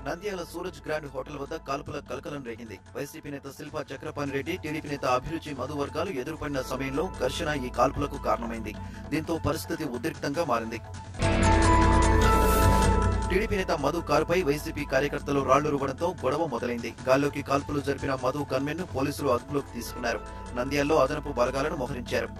Nandyal Suraj grand hotel వద్ద కాల్పుల కలకలం రేగింది వైసీపీ నేత శిల్పా చక్రపాణి రెడ్డి టీడీపీ నేత అభిరుచి మధు వర్గాలు ఎదురుపడిన సమయంలో ఘర్షణ ఈ కాల్పులకు కారణమైంది దీంతో పరిస్థితి ఉద్రిక్తంగా మారింది టీడీపీ నేత మధు కారుపై వైసీపీ కార్యకర్తలు రాళ్లు రువ్వడంతో గొడవ మొదలైంది గాల్లోకి కాల్పులు జరిపిన మధు గన్మెన్ ను పోలీసులు అదుపులోకి తీసుకున్నారు నంద్యాలలో అదనపు బలగాలను మోహరించారు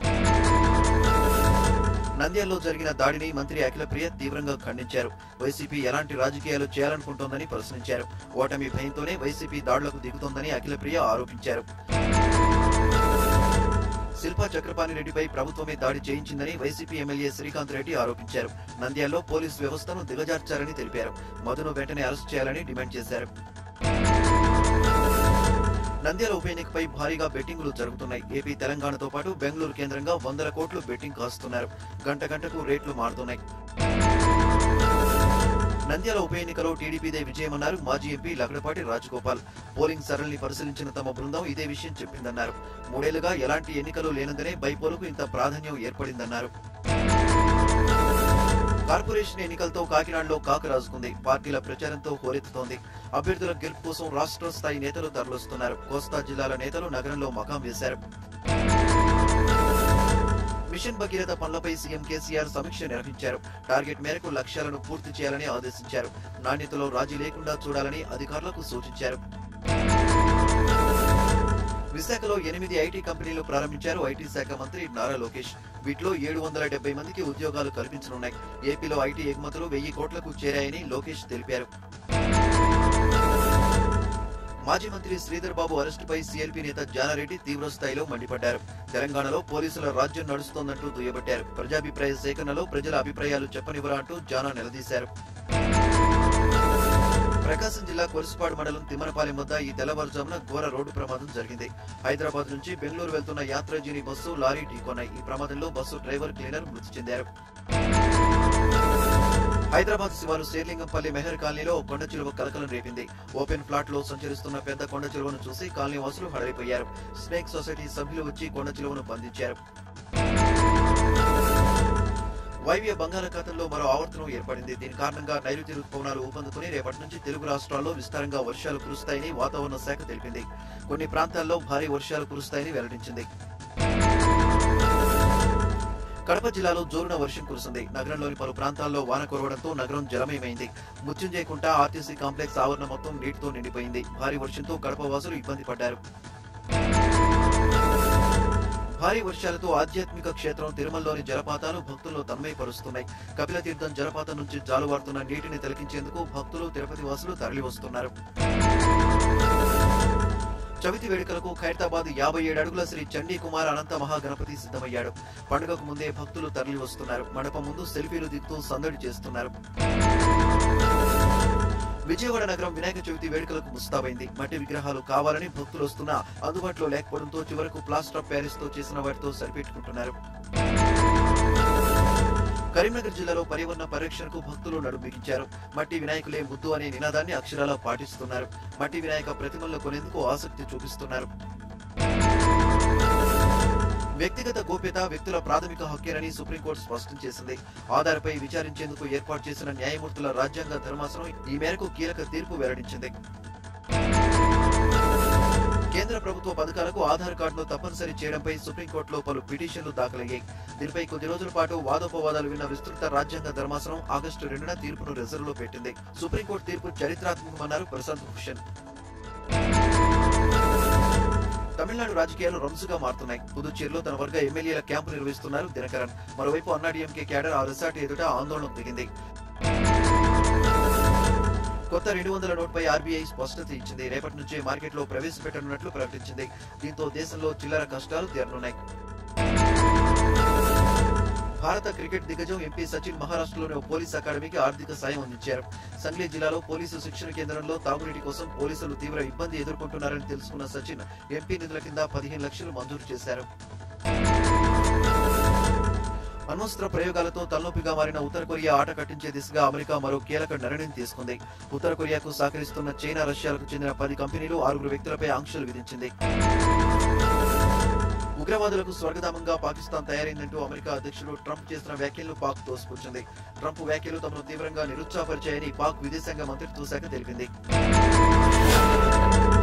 నంద్యాలలో జరిగిన దాడిని మంత్రి అఖిలప్రియ తీవ్రంగా ఖండించారు వైసీపీ ఎలాంటి రాజకీయాలు చేయాలనుకుంటోందని ప్రశ్నించారు ఓటమి భయంతోనే వైసీపీ దాడులకు దిగుతోందని అఖిలప్రియ ఆరోపించారు శిల్పా చక్రపాణి రెడ్డిపై ప్రభుత్వమే దాడి చేయించిందని వైసీపీ ఎమ్మెల్యే శ్రీకాంత్ రెడ్డి ఆరోపించారు నంద్యాలలో పోలీసు వ్యవస్థను దిగజార్చారని తెలిపారు మధును వెంటనే అరెస్ట్ చేయాలని డిమాండ్ చేశారు నంద్యాల ఉప ఎన్నికపై భారీగా బెట్టింగులు జరుగుతున్నాయి ఏపీ తెలంగాణతో పాటు బెంగళూరు కేంద్రంగా వందల కోట్లు బెట్టింగ్ కాస్తున్నారు గంట గంటకు రేట్లు మారుతున్నాయి నంద్యాల ఉప ఎన్నికలో టీడీపీదే విజయమన్నారు మాజీ ఎంపీ లగడపాటి రాజగోపాల్ పోలింగ్ సరళిని పరిశీలించిన తమ బృందం ఇదే విషయం చెప్పిందన్నారు మూడేళ్లుగా ఎలాంటి ఎన్నికలు లేనందునే బైపోలుకు ఇంత ప్రాధాన్యం ఏర్పడిందన్నారు కార్పొరేషన్ ఎన్నికలతో కాకినాడలో కాక రాజుకుంది పార్టీల ప్రచారంతో హోరెత్తుతోంది అభ్యర్థుల గెలుపు కోసం రాష్ట్ర స్థాయి నేతలు తరలిస్తున్నారు కోస్తా జిల్లాల నేతలు నగరంలో మకాం వేశారు మిషన్ భగీరథ పనులపై సీఎం కేసీఆర్ సమీక్ష నిర్వహించారు టార్గెట్ మేరకు లక్ష్యాలను పూర్తి చేయాలని ఆదేశించారు నాణ్యతలో రాజీ లేకుండా చూడాలని అధికారులకు సూచించారు విశాఖలో ఎనిమిది ఐటీ కంపెనీలు ప్రారంభించారు ఐటీ శాఖ మంత్రి నారా లోకేష్ వీటిలో ఏడు వందల డెబ్బై మందికి ఉద్యోగాలు కల్పించనున్నాయి ఏపీలో ఐటీ ఎగుమతులు వెయ్యి కోట్లకు చేరాయని లోకేష్ తెలిపారు మాజీ మంత్రి శ్రీధర్ బాబు అరెస్టుపై సీఎల్పీ నేత జానారెడ్డి తీవ్ర స్థాయిలో మండిపడ్డారు తెలంగాణలో పోలీసుల రాజ్యం నడుస్తోందంటూ దుయ్యబట్టారు ప్రజాభిప్రాయ సేకరణలో ప్రజల అభిప్రాయాలు చెప్పనివ్వరా అంటూ జానా నిలదీశారు ప్రకాశం జిల్లా కొరిసిపాడు మండలం తిమ్మనపాలెం వద్ద ఈ తెల్లవారుజామున ఘోర రోడ్డు ప్రమాదం జరిగింది హైదరాబాద్ నుంచి బెంగళూరు వెళ్తున్న యాత్రాజీని బస్సు లారీ ఢీకొన్నాయి ఈ ప్రమాదంలో బస్సు డ్రైవర్ క్లీనర్ మృతి చెందారు హైదరాబాద్ శివారు శేర్లింగంపల్లి మెహర్ కాలనీలో ఓ కొండ చిలువ కలకలం రేపింది ఓపెన్ ఫ్లాట్ లో సంచరిస్తున్న పెద్ద కొండ చిలువను చూసి కాలనీ వాసులు హడలిపోయారు స్నేక్ సొసైటీ సభ్యులు వచ్చి కొండ చిలువను బంధించారు వాయువ్య బంగాళాఖాతంలో మరో ఆవర్తనం ఏర్పడింది దీని కారణంగా నైరుతి రుతుపవనాలు ఊపందుకుని రేపటి నుంచి తెలుగు రాష్ట్రాల్లో విస్తారంగా వర్షాలు కురుస్తాయని వాతావరణ శాఖ తెలిపింది కొన్ని ప్రాంతాల్లో భారీ వర్షాలు కురుస్తాయని వెల్లడించింది కడప జిల్లాలో జోరున వర్షం కురిసింది నగరంలోని పలు ప్రాంతాల్లో వాన కురవడంతో నగరం జలమయమైంది ముత్యంజయకుంట ఆర్టీసీ కాంప్లెక్స్ ఆవరణ మొత్తం నీటితో నిండిపోయింది భారీ వర్షంతో కడప వాసులు ఇబ్బంది పడ్డారు భారీ వర్షాలతో ఆధ్యాత్మిక క్షేత్రం తిరుమలలోని జలపాతాలు భక్తులను తన్మయపరుస్తున్నాయి కపిల తీర్థం జలపాతం నుంచి జాలువారుతున్న నీటిని తిలకించేందుకు భక్తులు తిరుపతి వాసులు తరలి వస్తున్నారు చవితి వేడుకలకు ఖైరతాబాద్ యాభై ఏడు అడుగుల శ్రీ చండీ కుమార్ అనంత మహాగణపతి సిద్ధమయ్యాడు పండుగకు ముందే భక్తులు తరలి వస్తున్నారు మండపం ముందు సెల్ఫీలు దిగుతూ సందడి చేస్తున్నారు విజయవాడ నగరం వినాయక చవితి వేడుకలకు ముస్తాబైంది మట్టి విగ్రహాలు కావాలని భక్తులు వస్తున్నా అందుబాటులో లేకపోవడంతో చివరకు ప్లాస్టర్ ఆఫ్ ప్యారిస్ తో చేసిన వాటితో సరిపెట్టుకుంటున్నారు కరీంనగర్ జిల్లాలో పర్యావరణ పరిరక్షణకు భక్తులు నడుంబిగించారు మట్టి వినాయకులే ముద్దు అనే నినాదాన్ని అక్షరాలా పాటిస్తున్నారు మట్టి వినాయక ప్రతిమలను కొనేందుకు ఆసక్తి చూపిస్తున్నారు వ్యక్తిగత గోప్యత వ్యక్తుల ప్రాథమిక హక్కేనని సుప్రీంకోర్టు స్పష్టం చేసింది ఆధార్పై విచారించేందుకు ఏర్పాటు చేసిన న్యాయమూర్తుల రాజ్యాంగ ధర్మాసనం ఈ మేరకు కీలక తీర్పు వెల్లడించింది కేంద్ర ప్రభుత్వ పథకాలకు ఆధార్ కార్డును తప్పనిసరి చేయడంపై సుప్రీంకోర్టులో పలు పిటిషన్లు దాఖలయ్యాయి దీనిపై కొద్ది రోజుల పాటు వాదోపవాదాలు విన్న విస్తృత రాజ్యాంగ ధర్మాసనం ఆగస్టు రెండున తీర్పును రిజర్వ్లో పెట్టింది సుప్రీంకోర్టు తీర్పు చరిత్రాత్మకమన్నారు ప్రశాంత్ భూషణ్ తమిళనాడు రాజకీయాలు రంసుగా మారుతున్నాయి పుదుచ్చేరిలో తన వర్గ ఎమ్మెల్యేల క్యాంపు నిర్వహిస్తున్నారు దినకరన్ మరోవైపు అన్నాడీఎంకే క్యాడర్ ఆ రిసార్ట్ ఎదుట ఆందోళనకు దిగింది కొత్త రెండు వందల నోట్పై ఆర్బీఐ స్పష్టత ఇచ్చింది రేపటి నుంచే మార్కెట్లో ప్రవేశపెట్టనున్నట్లు ప్రకటించింది దీంతో దేశంలో చిల్లర కష్టాలు తీరనున్నాయి భారత క్రికెట్ దిగ్గజం ఎంపీ సచిన్ మహారాష్ట్రలోని ఓ పోలీస్ అకాడమీకి ఆర్థిక సాయం అందించారు సంగ్లీ జిల్లాలో పోలీసు శిక్షణ కేంద్రంలో తాగునీటి కోసం పోలీసులు తీవ్ర ఇబ్బంది ఎదుర్కొంటున్నారని తెలుసుకున్న సచిన్ ఎంపీ నిధుల కింద పదిహేను లక్షలు మంజూరు చేశారు అణ్వస్త్ర ప్రయోగాలతో తలనొప్పిగా మారిన ఉత్తర కొరియా ఆట కట్టించే దిశగా అమెరికా మరో కీలక నిర్ణయం తీసుకుంది ఉత్తర కొరియాకు సహకరిస్తున్న చైనా రష్యాలకు చెందిన పది కంపెనీలు ఆరుగురు వ్యక్తులపై ఆంక్షలు విధించింది ఉగ్రవాదులకు స్వర్గధామంగా పాకిస్తాన్ తయారైందంటూ అమెరికా అధ్యక్షుడు ట్రంప్ చేసిన వ్యాఖ్యలను పాక్ తోసిపుచ్చింది ట్రంప్ వ్యాఖ్యలు తమను తీవ్రంగా నిరుత్సాహపరిచాయని పాక్ విదేశాంగ మంత్రిత్వ శాఖ తెలిపింది